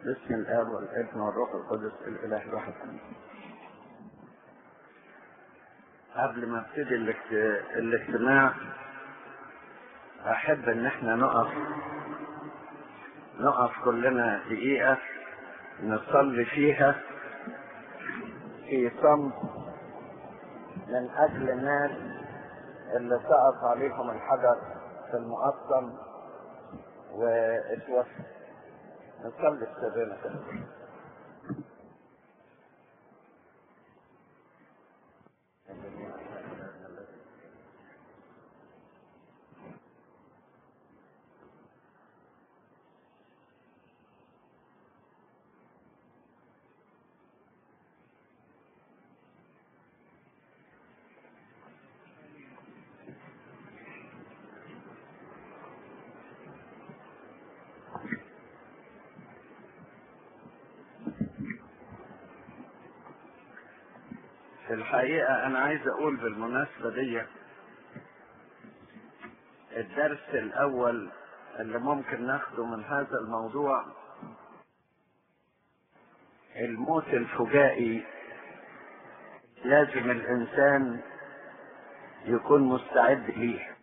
باسم الاب والابن والروح القدس الاله الواحد امين قبل ما ابتدي الاجت- الاجتماع احب ان احنا نقف نقف كلنا دقيقة نصلي فيها في صمت من اجل الناس اللي سقط عليهم الحجر في المقطم واتوفى نصلي سرنا كده في الحقيقة أنا عايز أقول بالمناسبة دي الدرس الأول اللي ممكن ناخده من هذا الموضوع الموت الفجائي لازم الإنسان يكون مستعد ليه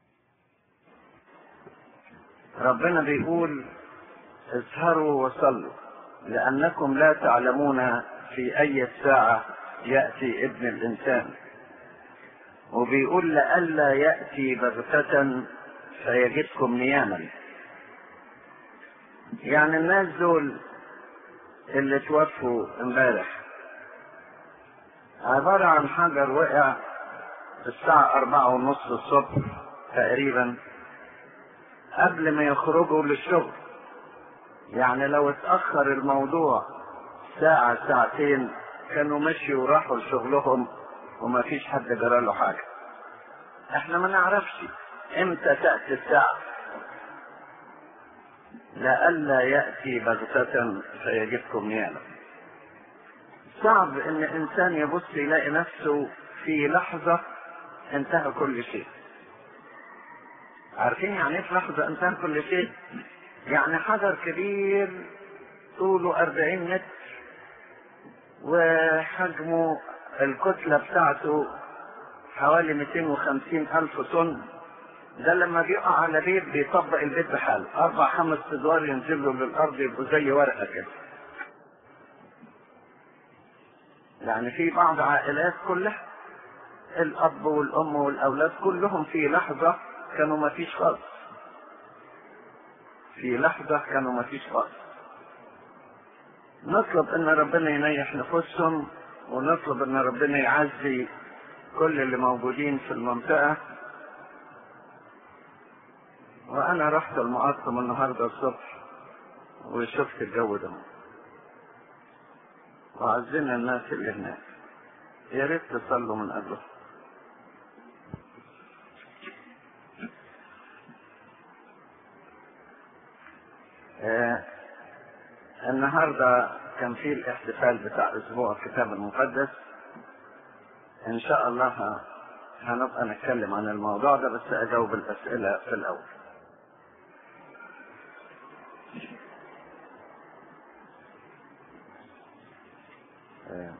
ربنا بيقول اسهروا وصلوا لأنكم لا تعلمون في أي ساعة يأتي ابن الإنسان وبيقول لئلا يأتي بغتة فيجدكم نياما يعني الناس دول اللي توفوا امبارح عبارة عن حجر وقع الساعة أربعة ونص الصبح تقريبا قبل ما يخرجوا للشغل يعني لو اتأخر الموضوع ساعة ساعتين كانوا مشيوا وراحوا لشغلهم وما فيش حد جرى له حاجة احنا ما نعرفش امتى تأتي الساعة لئلا يأتي بغتة فيجدكم نياما صعب ان انسان يبص يلاقي نفسه في لحظة انتهى كل شيء عارفين يعني ايه في لحظة انتهى كل شيء يعني حجر كبير طوله أربعين متر وحجمه الكتلة بتاعته حوالي 250 ألف طن ده لما بيقع على بيت بيطبق البيت بحاله أربع خمس أدوار ينزلوا للأرض يبقوا زي ورقة كده يعني في بعض عائلات كلها الأب والأم والأولاد كلهم في لحظة كانوا ما فيش خالص في لحظة كانوا ما فيش خالص نطلب ان ربنا ينيح نفوسهم ونطلب ان ربنا يعزي كل اللي موجودين في المنطقة وانا رحت المقطم النهاردة الصبح وشفت الجو ده وعزينا الناس اللي هناك يا ريت تصلوا من اجله آه النهارده كان في الاحتفال بتاع اسبوع الكتاب المقدس ان شاء الله ه- هنبقى نتكلم عن الموضوع ده بس اجاوب الاسئله في الاول آه.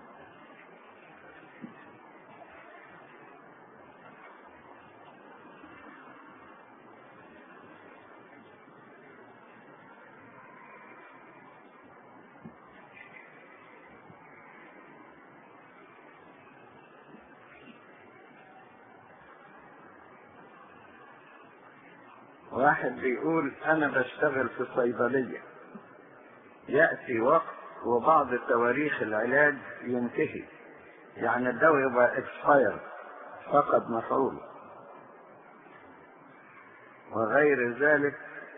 واحد بيقول انا بشتغل في صيدلية يأتي وقت وبعض تواريخ العلاج ينتهي يعني الدواء يبقى اكسباير فقد مفعول وغير ذلك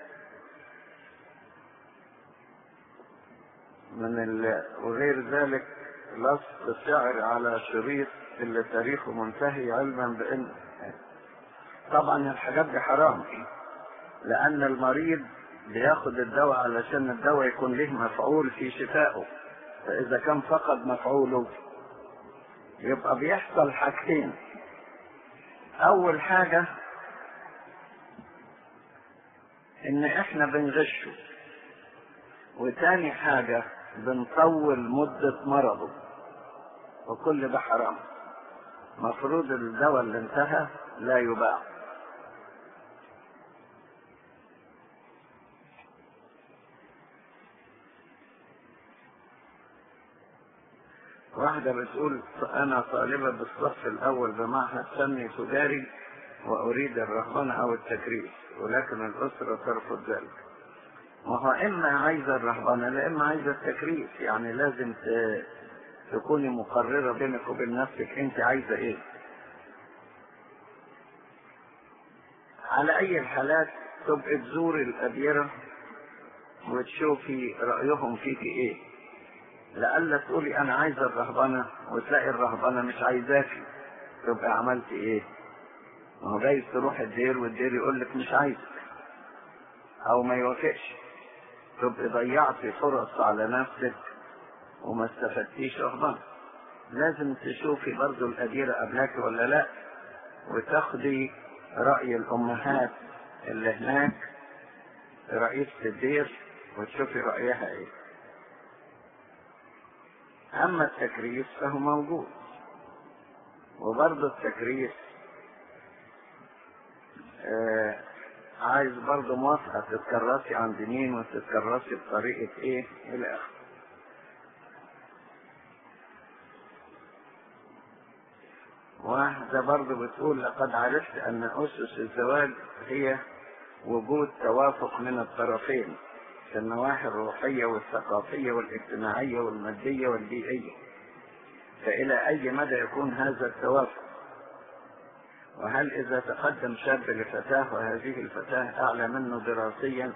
من ال... وغير ذلك لصق شعر على شريط اللي تاريخه منتهي علما بان طبعا الحاجات دي حرام لأن المريض بياخد الدواء علشان الدواء يكون له مفعول في شفائه فإذا كان فقد مفعوله يبقى بيحصل حاجتين أول حاجة إن إحنا بنغشه وتاني حاجة بنطول مدة مرضه وكل ده حرام مفروض الدواء اللي انتهى لا يباع واحدة بتقول أنا طالبة بالصف الأول بمعهد فني تجاري وأريد الرهبنة أو التكريس ولكن الأسرة ترفض ذلك ما هو إما عايزة الرهبنة لا إما عايزة التكريس يعني لازم ت... تكوني مقررة بينك وبين نفسك أنت عايزة إيه على أي الحالات تبقى تزوري الأديرة وتشوفي رأيهم فيك إيه لألا تقولي أنا عايزة الرهبنة وتلاقي الرهبنة مش عايزاكي تبقى عملت إيه؟ ما هو جايز تروح الدير والدير يقول لك مش عايزك أو ما يوافقش تبقى ضيعتي فرص على نفسك وما استفدتيش رهبنة لازم تشوفي برضو الأديرة قبلك ولا لا وتاخدي رأي الأمهات اللي هناك رئيسة الدير وتشوفي رأيها إيه أما التكريس فهو موجود وبرضه التكريس آه عايز برضه موافقة تتكرسي عند مين وتتكرسي بطريقة ايه الى اخره واحدة برضه بتقول لقد عرفت ان اسس الزواج هي وجود توافق من الطرفين في النواحي الروحية والثقافية والاجتماعية والمادية والبيئية فإلى أي مدى يكون هذا التوافق وهل إذا تقدم شاب لفتاة وهذه الفتاة أعلى منه دراسيا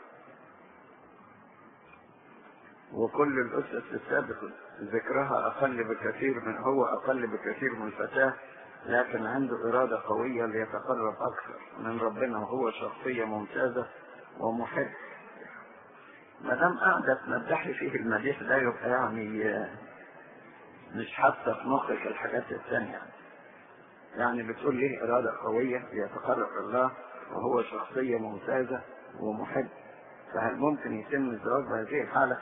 وكل الأسس السابقة ذكرها أقل بكثير من هو أقل بكثير من الفتاة لكن عنده إرادة قوية ليتقرب أكثر من ربنا وهو شخصية ممتازة ومحب ما دام قاعدة تمدحي فيه المديح ده يبقى يعني مش حاسة في مخك الحاجات الثانية يعني بتقول ليه إرادة قوية يتقرب الله وهو شخصية ممتازة ومحب فهل ممكن يتم الزواج بهذه الحالة؟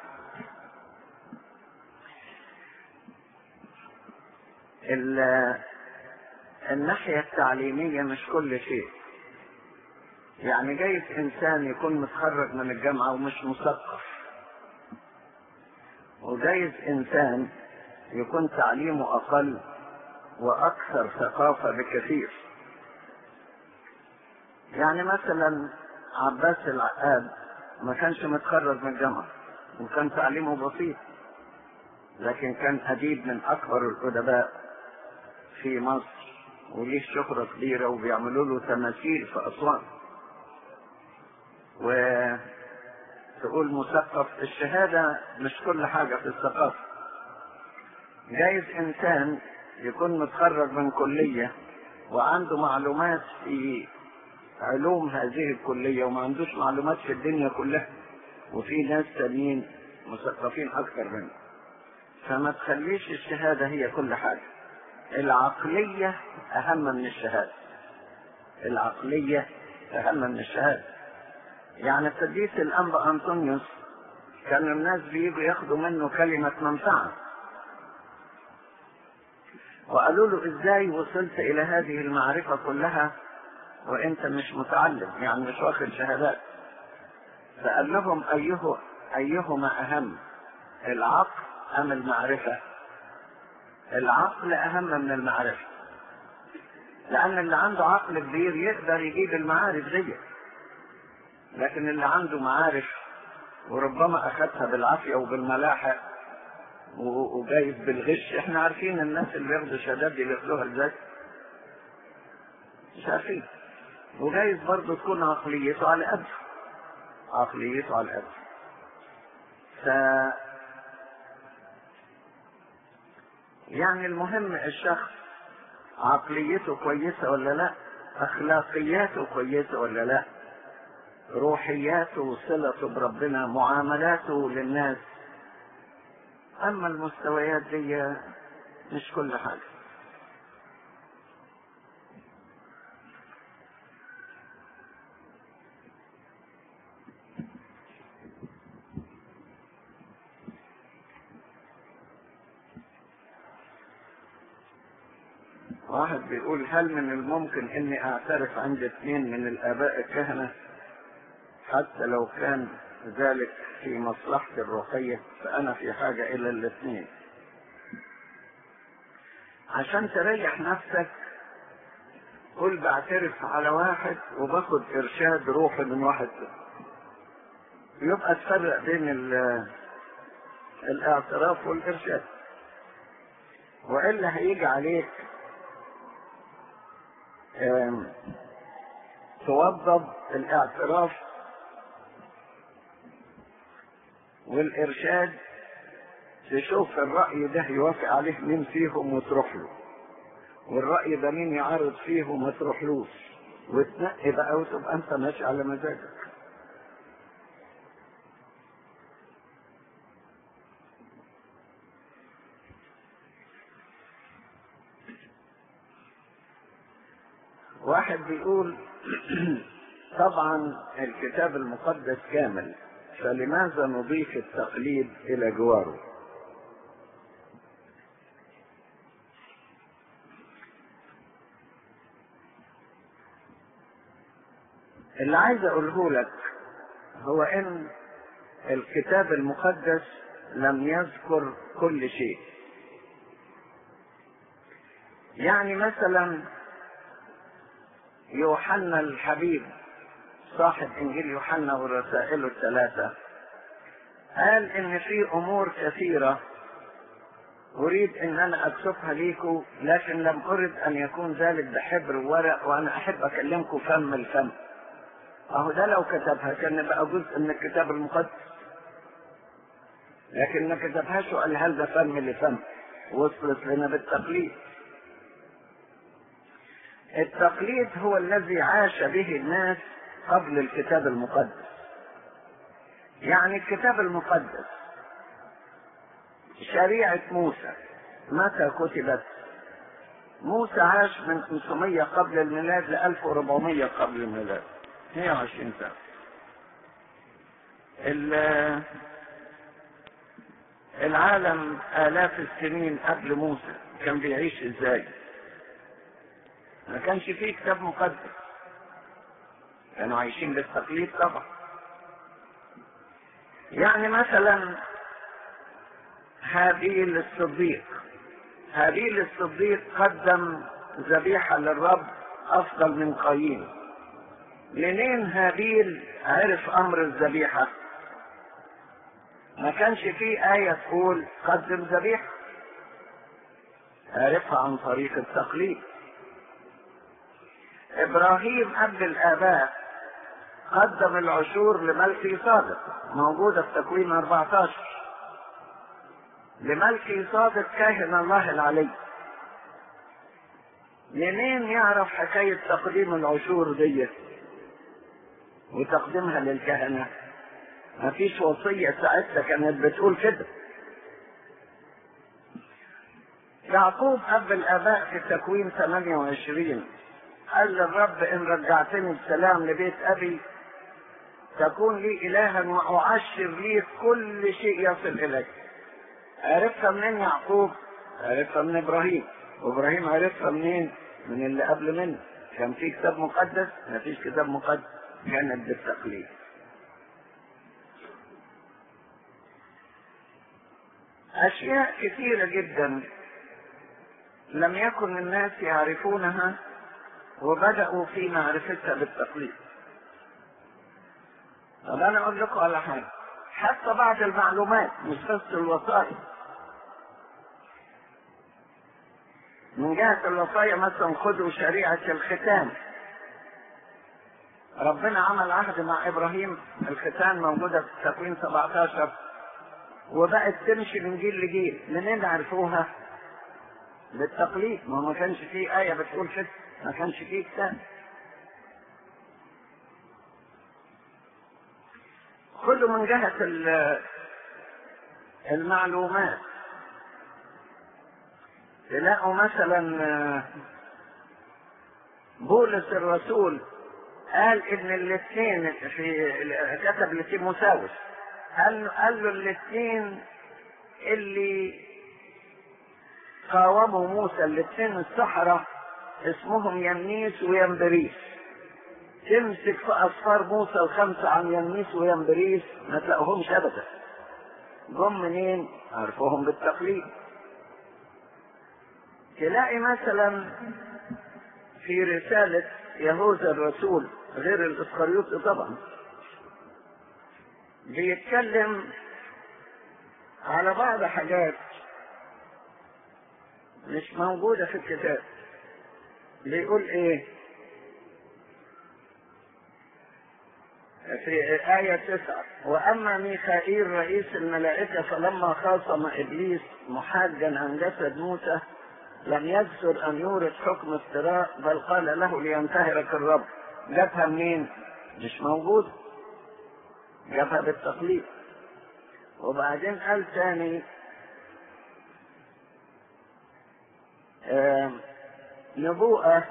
الناحية التعليمية مش كل شيء يعني جايز انسان يكون متخرج من الجامعة ومش مثقف وجايز انسان يكون تعليمه اقل واكثر ثقافة بكثير يعني مثلا عباس العقاد ما كانش متخرج من الجامعة وكان تعليمه بسيط لكن كان أديب من أكبر الأدباء في مصر وليه شهرة كبيرة وبيعملوا له تماثيل في أسوان وتقول مثقف الشهادة مش كل حاجة في الثقافة جايز إنسان يكون متخرج من كلية وعنده معلومات في علوم هذه الكلية وما عندوش معلومات في الدنيا كلها وفي ناس تانيين مثقفين أكثر منه فما تخليش الشهادة هي كل حاجة العقلية أهم من الشهادة العقلية أهم من الشهادة يعني القديس الأنبا أنطونيوس كان الناس بيجوا ياخدوا منه كلمة منفعة وقالوا له ازاي وصلت الى هذه المعرفة كلها وانت مش متعلم يعني مش واخد شهادات فقال لهم ايه ايهما اهم العقل ام المعرفة العقل اهم من المعرفة لان اللي عنده عقل كبير يقدر يجيب المعارف دي لكن اللي عنده معارف وربما اخذها بالعافية وبالملاحة وجايز بالغش احنا عارفين الناس اللي بياخدوا شهادات دي بياخدوها ازاي مش عارفين وجايز برضه تكون عقليته على قد عقليته على قد ف يعني المهم الشخص عقليته كويسة ولا لا اخلاقياته كويسة ولا لا روحياته وصلته بربنا معاملاته للناس اما المستويات دي مش كل حاجة واحد بيقول هل من الممكن اني اعترف عند اثنين من الاباء الكهنة حتى لو كان ذلك في مصلحتي الروحية فانا في حاجة الى الاثنين عشان تريح نفسك قل بعترف على واحد وباخد ارشاد روحي من واحد يبقى تفرق بين الاعتراف والارشاد والا هيجي عليك توضب الاعتراف والارشاد تشوف الرأي ده يوافق عليه مين فيهم وتروح له والرأي ده مين يعارض فيه وما تروحلوش وتنقي بقى وتبقى انت ماشي على مزاجك واحد بيقول طبعا الكتاب المقدس كامل فلماذا نضيف التقليد الى جواره اللي عايز اقوله لك هو ان الكتاب المقدس لم يذكر كل شيء يعني مثلا يوحنا الحبيب صاحب انجيل يوحنا ورسائله الثلاثه قال ان في امور كثيره اريد ان انا اكتبها ليكم لكن لم ارد ان يكون ذلك بحبر ورق وانا احب اكلمكم فم الفم اهو ده لو كتبها كان بقى جزء من الكتاب المقدس لكن ما كتبهاش وقال هل ده فم لفم وصلت لنا بالتقليد التقليد هو الذي عاش به الناس قبل الكتاب المقدس يعني الكتاب المقدس شريعة موسى متى كتبت موسى عاش من 500 قبل الميلاد ل 1400 قبل الميلاد 120 سنة العالم آلاف السنين قبل موسى كان بيعيش ازاي ما كانش فيه كتاب مقدس كانوا عايشين بالتقليد طبعا يعني مثلا هابيل الصديق هابيل الصديق قدم ذبيحة للرب أفضل من قايين منين هابيل عرف أمر الذبيحة ما كانش فيه آية تقول قدم ذبيحة عرفها عن طريق التقليد إبراهيم أب الآباء قدم العشور لملكي صادق موجودة في تكوين 14 لملكي صادق كاهن الله العلي منين يعرف حكاية تقديم العشور دي وتقديمها للكهنة مفيش وصية ساعتها كانت بتقول كده يعقوب أب الآباء في تكوين 28 قال للرب إن رجعتني بسلام لبيت أبي تكون لي إلها وأعشر لي كل شيء يصل إليك عرفها منين يعقوب عرفها من إبراهيم وإبراهيم عرفها منين من اللي قبل منه كان في كتاب مقدس ما فيش كتاب مقدس كانت بالتقليد أشياء كثيرة جدا لم يكن الناس يعرفونها وبدأوا في معرفتها بالتقليد طب أنا أقول لكم على حاجة حتى بعض المعلومات مش بس الوصايا من جهة الوصايا مثلا خذوا شريعة الختان ربنا عمل عهد مع إبراهيم الختان موجودة في تكوين 17 وبقت تمشي من جيل لجيل منين عرفوها؟ بالتقليد ما ما كانش فيه آية بتقول كده ما كانش فيه كتاب خذوا من جهة المعلومات تلاقوا مثلا بولس الرسول قال ان الاثنين في كتب لتيموساوس قال قال له الاثنين اللي قاوموا موسى الاثنين السحرة اسمهم يمنيس وينبريس تمسك في أصفار موسى الخمسة عن يمنيس وينبريس ما تلاقوهمش أبدا جم منين؟ عرفوهم بالتقليد تلاقي مثلا في رسالة يهوذا الرسول غير الإسخريوطي طبعا بيتكلم على بعض حاجات مش موجودة في الكتاب بيقول ايه في آية تسعة وأما ميخائيل رئيس الملائكة فلما خاصم إبليس محاجا عن جسد موسى لم يجسر أن يورد حكم افتراء بل قال له لينتهرك الرب جابها منين؟ مش موجود جابها بالتقليد وبعدين قال تاني آه نبوءة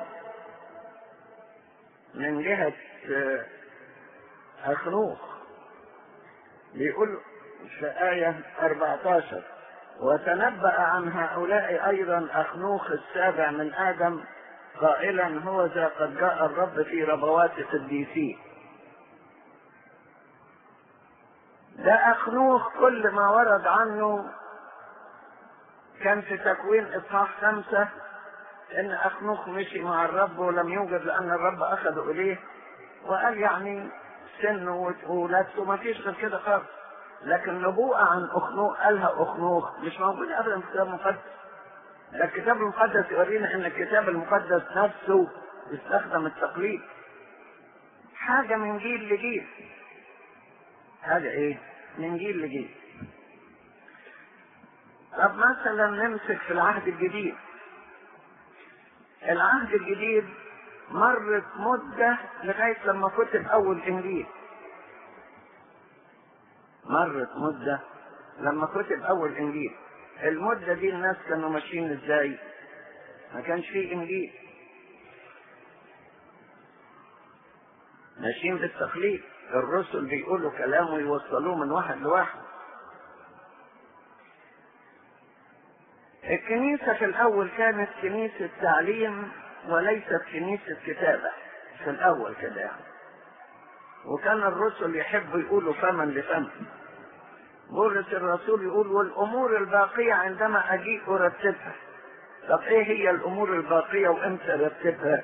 من جهة آه أخنوخ بيقول في آية 14 وتنبأ عن هؤلاء أيضا أخنوخ السابع من آدم قائلا هو ذا قد جاء الرب في ربوات قديسيه ده أخنوخ كل ما ورد عنه كان في تكوين إصحاح خمسة إن أخنوخ مشي مع الرب ولم يوجد لأن الرب أخذه إليه وقال يعني سنه وولادته ما فيش غير كده خالص لكن نبوءة عن أخنوخ قالها أخنوخ مش موجودة أبدا في الكتاب المقدس ده الكتاب المقدس يورينا إن الكتاب المقدس نفسه استخدم التقليد حاجة من جيل لجيل حاجة إيه؟ من جيل لجيل طب مثلا نمسك في العهد الجديد العهد الجديد مرت مدة لغاية لما كتب أول إنجيل مرت مدة لما كتب أول إنجيل المدة دي الناس كانوا ماشيين إزاي؟ ما كانش فيه إنجيل ماشيين بالتقليد الرسل بيقولوا كلام ويوصلوه من واحد لواحد الكنيسة في الأول كانت كنيسة تعليم وليست كنيسة كتابة في الأول كده يعني وكان الرسل يحبوا يقولوا فما لفم بولس الرسول يقول والأمور الباقية عندما أجيء أرتبها طب إيه هي الأمور الباقية وإمتى أرتبها؟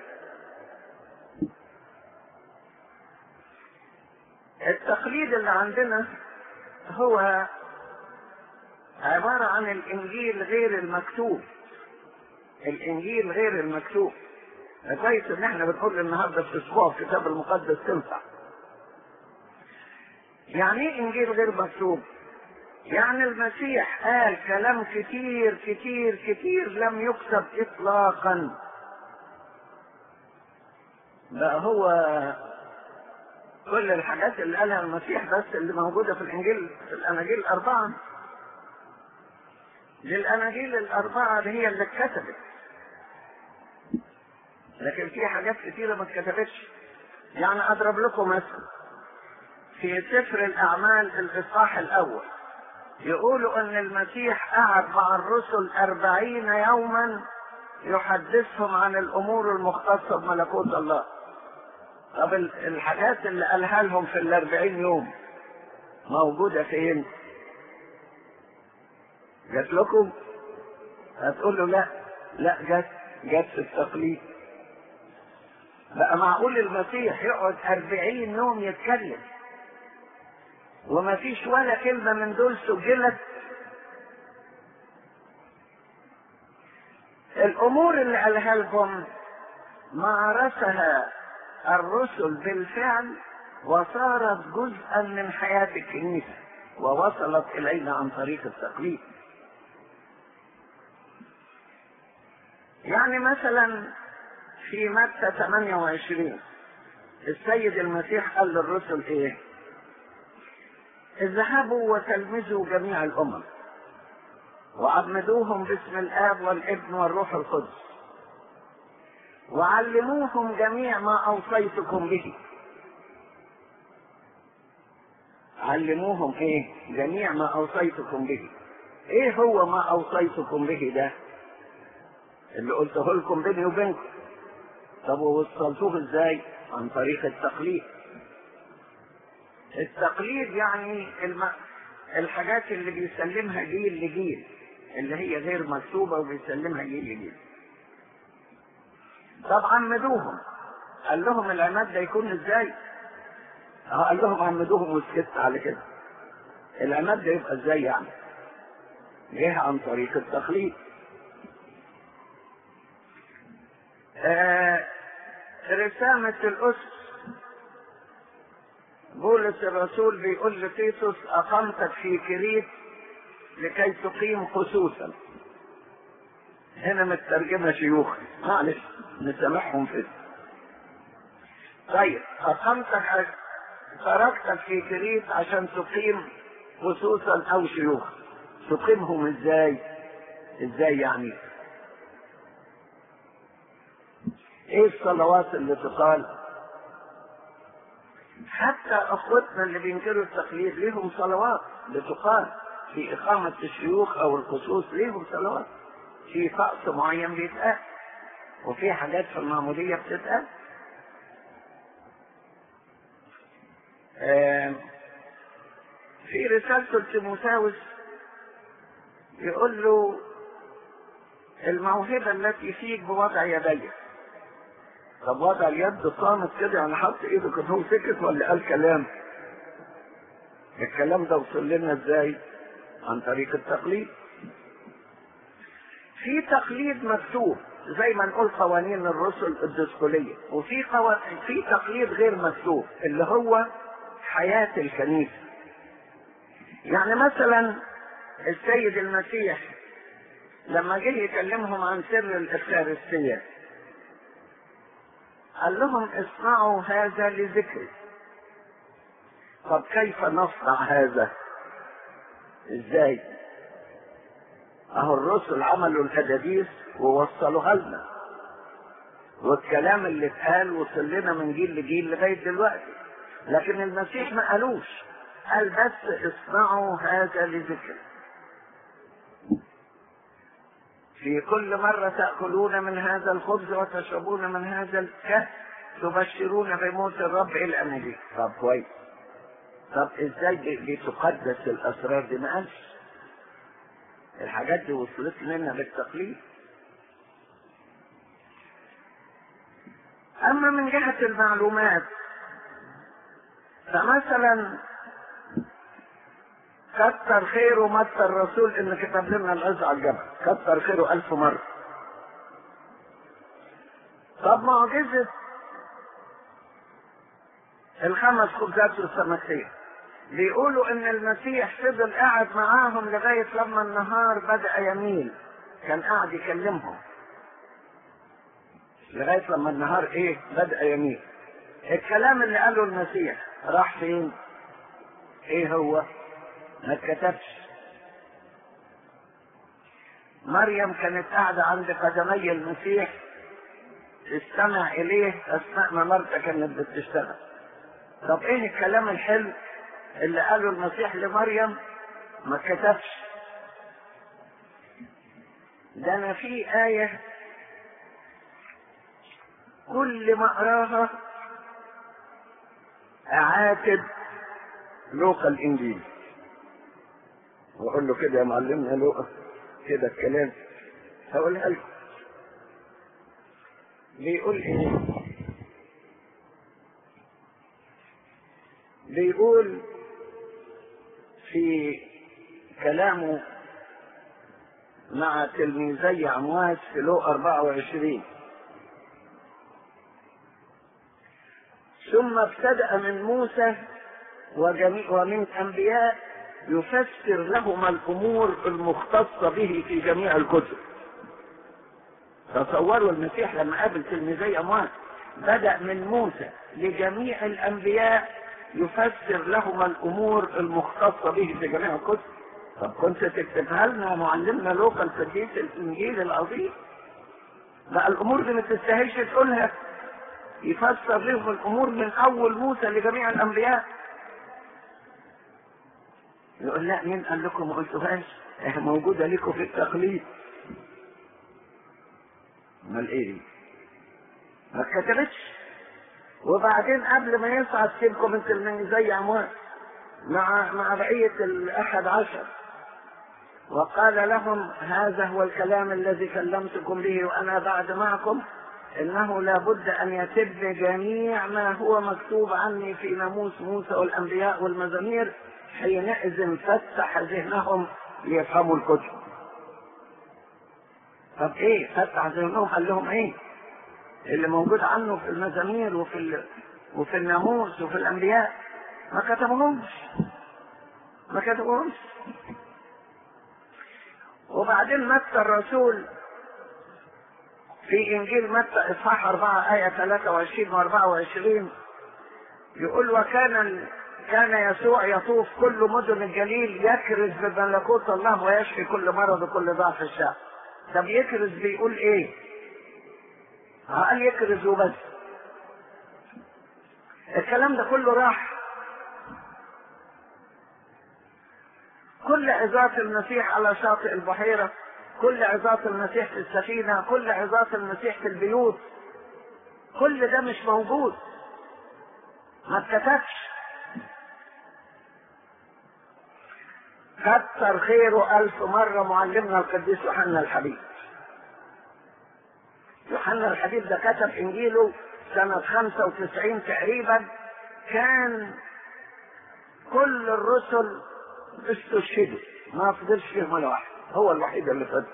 التقليد اللي عندنا هو عبارة عن الإنجيل غير المكتوب الإنجيل غير المكتوب كويس إن إحنا بنقول النهارده في أسبوع الكتاب المقدس تنفع يعني إيه إنجيل غير مكتوب؟ يعني المسيح قال كلام كتير كتير كتير لم يكتب إطلاقا بقى هو كل الحاجات اللي قالها المسيح بس اللي موجودة في الإنجيل في الأناجيل الأربعة دي الأناجيل الأربعة اللي هي اللي اتكتبت لكن في حاجات كتيرة ما اتكتبتش يعني أضرب لكم مثل في سفر الأعمال الإصحاح الأول يقولوا أن المسيح قعد مع الرسل أربعين يوما يحدثهم عن الأمور المختصة بملكوت الله طب الحاجات اللي قالها لهم في الأربعين يوم موجودة فين؟ جات لكم؟ هتقول له لا لا جت جت في التقليد بقى معقول المسيح يقعد أربعين يوم يتكلم وما فيش ولا كلمة من دول سجلت الأمور اللي قالها لهم مارسها الرسل بالفعل وصارت جزءا من حياة الكنيسة ووصلت إلينا عن طريق التقليد يعني مثلا في متى 28 السيد المسيح قال للرسل ايه اذهبوا وتلمذوا جميع الامم وعمدوهم باسم الاب والابن والروح القدس وعلموهم جميع ما اوصيتكم به علموهم ايه جميع ما اوصيتكم به ايه هو ما اوصيتكم به ده اللي قلته لكم بيني وبينكم طب ووصلتوه ازاي عن طريق التقليد التقليد يعني الم... الحاجات اللي بيسلمها جيل لجيل اللي هي غير مكتوبة وبيسلمها جيل لجيل طب عمدوهم قال لهم العماد ده يكون ازاي اه قال لهم عمدوهم وسكت على كده العماد ده يبقى ازاي يعني جه عن طريق التقليد آه رسامة الأسس بولس الرسول بيقول لتيتوس أقمتك في كريت لكي تقيم خصوصا هنا مترجمة شيوخ معلش نسامحهم في طيب أقمتك تركتك في كريت عشان تقيم خصوصا أو شيوخ تقيمهم ازاي ازاي يعني ايه الصلوات اللي تقال حتى اخوتنا اللي بينكروا التقليد ليهم صلوات بتقال في اقامة الشيوخ او الخصوص ليهم صلوات في طقس معين بيتقال وفي حاجات في المعمودية بتتقال آه في رسالته لتيموثاوس يقول له الموهبة التي فيك بوضع يديك طب وضع اليد صامت كده يعني حط ايده كان هو سكت ولا قال كلام الكلام ده وصل لنا ازاي عن طريق التقليد في تقليد مكتوب زي ما نقول قوانين الرسل الدستورية وفي قو... في تقليد غير مكتوب اللي هو حياة الكنيسة يعني مثلا السيد المسيح لما جه يكلمهم عن سر الإفخارستية قال لهم اصنعوا هذا لذكري طب كيف نصنع هذا ازاي اهو الرسل عملوا الحداديث ووصلوها لنا والكلام اللي اتقال وصل لنا من جيل لجيل لغايه دلوقتي لكن المسيح ما قالوش قال بس اصنعوا هذا لذكري في كل مرة تأكلون من هذا الخبز وتشربون من هذا الكهف تبشرون بموت الرب إلى أن يجي طب كويس طب ازاي بتقدس الأسرار دي ما قالش الحاجات دي وصلت لنا بالتقليد أما من جهة المعلومات فمثلا كتر خيره متى الرسول ان كتب لنا العز على الجبل كتر خيره الف مرة طب معجزة الخمس خبزات والسمكتين بيقولوا ان المسيح فضل قاعد معاهم لغاية لما النهار بدأ يميل كان قاعد يكلمهم لغاية لما النهار ايه بدأ يميل الكلام اللي قاله المسيح راح فين ايه هو ما اتكتبش مريم كانت قاعدة عند قدمي المسيح تستمع إليه أثناء ما مرتا كانت بتشتغل طب إيه الكلام الحلو اللي قاله المسيح لمريم ما اتكتبش ده أنا في آية كل ما أقراها أعاتب لوقا الإنجيل واقول له كده يا معلمنا لوقا كده الكلام هقولها لكم بيقول ايه بيقول في كلامه مع تلميذي عمواس في لو 24 ثم ابتدأ من موسى وجميع ومن أنبياء يفسر لهما الامور المختصة به في جميع الكتب تصوروا المسيح لما قابل تلميذي اموات بدأ من موسى لجميع الانبياء يفسر لهما الامور المختصة به في جميع الكتب طب كنت تكتبها لنا معلمنا لوقا القديس الانجيل العظيم بقى الامور دي ما تستاهلش تقولها يفسر لهم الامور من اول موسى لجميع الانبياء يقول لا مين قال لكم ما قلتوهاش اه موجودة لكم في التقليد امال ايه دي ما اتكتبتش وبعدين قبل ما يصعد سيبكم انت من زي اموات مع مع بقية الأحد عشر وقال لهم هذا هو الكلام الذي كلمتكم به وأنا بعد معكم إنه لابد أن يتم جميع ما هو مكتوب عني في ناموس موسى والأنبياء والمزامير حينئذ فتح ذهنهم ليفهموا الكتب طب ايه فتح ذهنهم قال لهم ايه اللي موجود عنه في المزامير وفي ال... وفي الناموس وفي الانبياء ما كتبهمش ما كتبهمش وبعدين متى الرسول في انجيل متى اصحاح 4 ايه 23 و 24 يقول وكان كان يسوع يطوف كل مدن الجليل يكرز بملكوت الله ويشفي كل مرض وكل ضعف الشعب طب يكرز بيقول ايه قال يكرز وبس الكلام ده كله راح كل عظات المسيح على شاطئ البحيرة كل عظات المسيح في السفينة كل عظات المسيح في البيوت كل ده مش موجود ما اتكتبش كتر خيره ألف مرة معلمنا القديس يوحنا الحبيب يوحنا الحبيب ده كتب إنجيله سنة 95 تقريبا كان كل الرسل استشهدوا ما فضلش فيهم ولا واحد هو الوحيد اللي فضل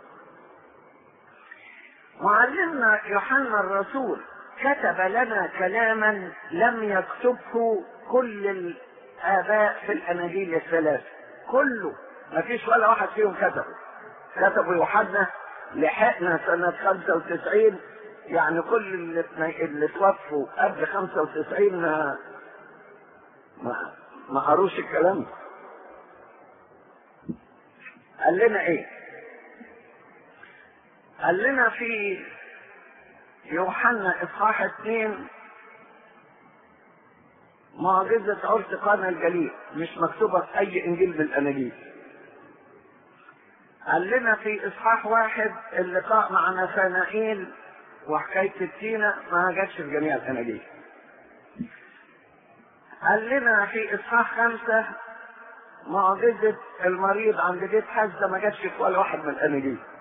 معلمنا يوحنا الرسول كتب لنا كلاما لم يكتبه كل الآباء في الأناجيل الثلاثة كله ما فيش ولا واحد فيهم كتبه كتبوا يوحنا لحقنا سنة 95 يعني كل اللي, اللي توفوا قبل 95 ما ما, ما قروش الكلام ده قال لنا ايه قال لنا في يوحنا اصحاح اثنين معجزة عرس قانا الجليل مش مكتوبة في أي إنجيل من الأناجيل. قال لنا في إصحاح واحد اللقاء مع نثانائيل وحكاية التينة ما جاتش في جميع الأناجيل. قال لنا في إصحاح خمسة معجزة المريض عند بيت حزة ما جاتش في ولا واحد من الأناجيل.